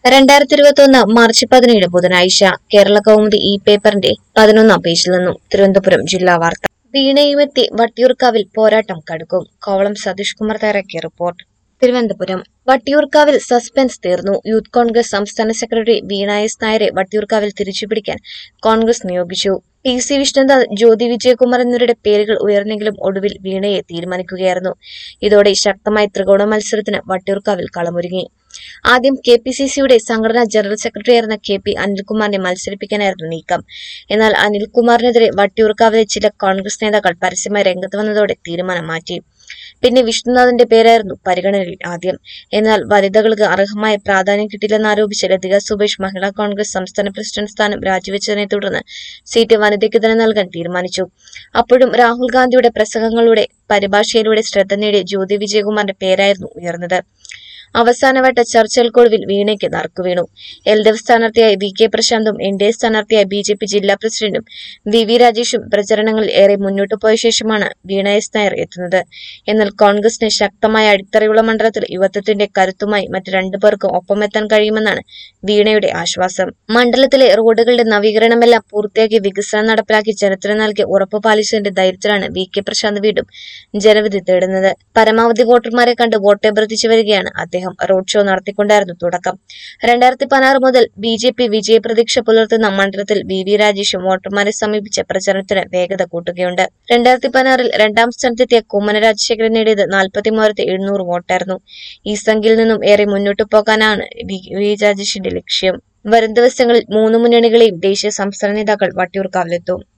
രണ്ടായിരത്തി ഇരുപത്തി ഒന്ന് മാർച്ച് പതിനേഴ് ബുധനാഴ്ച കേരള കൗമുദി ഇ പേപ്പറിന്റെ പതിനൊന്നാം പേജിൽ നിന്നും തിരുവനന്തപുരം ജില്ലാ വാർത്ത വീണയുമെത്തി വട്ടിയൂർക്കാവിൽ പോരാട്ടം കടുക്കും കോവളം സതീഷ് കുമാർ തയ്യാറാക്കിയ റിപ്പോർട്ട് തിരുവനന്തപുരം വട്ടിയൂർക്കാവിൽ സസ്പെൻസ് തീർന്നു യൂത്ത് കോൺഗ്രസ് സംസ്ഥാന സെക്രട്ടറി വീണ എസ് നായരെ വട്ടിയൂർക്കാവിൽ തിരിച്ചുപിടിക്കാൻ കോൺഗ്രസ് നിയോഗിച്ചു പി സി വിഷ്ണുദാസ് ജ്യോതി വിജയകുമാർ എന്നിവരുടെ പേരുകൾ ഉയർന്നെങ്കിലും ഒടുവിൽ വീണയെ തീരുമാനിക്കുകയായിരുന്നു ഇതോടെ ശക്തമായ ത്രികോണ മത്സരത്തിന് വട്ടിയൂർക്കാവിൽ കളമൊരുങ്ങി ആദ്യം കെ പി സി സിയുടെ സംഘടനാ ജനറൽ സെക്രട്ടറിയായിരുന്ന കെ പി അനിൽകുമാറിനെ മത്സരിപ്പിക്കാനായിരുന്നു നീക്കം എന്നാൽ അനിൽകുമാറിനെതിരെ വട്ടിയൂർക്കാവിലെ ചില കോൺഗ്രസ് നേതാക്കൾ പരസ്യമായി രംഗത്ത് വന്നതോടെ തീരുമാനം മാറ്റി പിന്നെ വിഷ്ണുനാഥിന്റെ പേരായിരുന്നു പരിഗണനയിൽ ആദ്യം എന്നാൽ വനിതകൾക്ക് അർഹമായ പ്രാധാന്യം കിട്ടില്ലെന്നാരോപിച്ച് ലതിക സുബേഷ് മഹിളാ കോൺഗ്രസ് സംസ്ഥാന പ്രസിഡന്റ് സ്ഥാനം രാജിവെച്ചതിനെ തുടർന്ന് സീറ്റ് വനിതയ്ക്ക് തന്നെ നൽകാൻ തീരുമാനിച്ചു അപ്പോഴും രാഹുൽ ഗാന്ധിയുടെ പ്രസംഗങ്ങളുടെ പരിഭാഷയിലൂടെ ശ്രദ്ധ നേടിയ ജ്യോതി വിജയകുമാറിന്റെ പേരായിരുന്നു ഉയർന്നത് അവസാനവട്ട ചർച്ചകൾക്കൊടുവിൽ വീണയ്ക്ക് നറുക്കുവീണു എൽ ഡി എഫ് സ്ഥാനാർത്ഥിയായ വി കെ പ്രശാന്തും എൻ ഡി എ സ്ഥാനാർത്ഥിയായ ബി ജെ പി ജില്ലാ പ്രസിഡന്റും വി വി രാജേഷും പ്രചരണങ്ങളിൽ ഏറെ മുന്നോട്ടു പോയ ശേഷമാണ് വീണ എസ് നായർ എത്തുന്നത് എന്നാൽ കോൺഗ്രസിന് ശക്തമായ അടിത്തറയുള്ള മണ്ഡലത്തിൽ യുവത്വത്തിന്റെ കരുത്തുമായി മറ്റ് രണ്ടു പേർക്കും ഒപ്പമെത്താൻ കഴിയുമെന്നാണ് വീണയുടെ ആശ്വാസം മണ്ഡലത്തിലെ റോഡുകളുടെ നവീകരണമെല്ലാം പൂർത്തിയാക്കി വികസനം നടപ്പിലാക്കി ജനത്തിന് നൽകിയ ഉറപ്പ് പാലിച്ചതിന്റെ ധൈര്യത്തിലാണ് വി കെ പ്രശാന്ത് വീണ്ടും ജനവിധി തേടുന്നത് പരമാവധി വോട്ടർമാരെ കണ്ട് വോട്ടഭ്യർത്ഥിച്ചു വരികയാണ് അദ്ദേഹം റോഡ് ഷോ നടത്തിക്കൊണ്ടായിരുന്നു തുടക്കം രണ്ടായിരത്തി പതിനാറ് മുതൽ ബി ജെ പി വിജയപ്രതീക്ഷ പുലർത്തുന്ന മണ്ഡലത്തിൽ വി വി രാജേഷും വോട്ടർമാരെ സമീപിച്ച പ്രചരണത്തിന് വേഗത കൂട്ടുകയുണ്ട് രണ്ടായിരത്തി പതിനാറിൽ രണ്ടാം സ്ഥാനത്തെത്തിയ കുമ്മന രാജശേഖരൻ നേടിയത് നാൽപ്പത്തി മൂവായിരത്തി എഴുന്നൂറ് വോട്ടായിരുന്നു ഈ സംഖ്യയിൽ നിന്നും ഏറെ മുന്നോട്ടു പോകാനാണ് വി വി രാജേഷിന്റെ ലക്ഷ്യം വരും ദിവസങ്ങളിൽ മൂന്ന് മുന്നണികളെയും ദേശീയ സംസ്ഥാന നേതാക്കൾ വട്ടിയൂർക്കാവിലെത്തും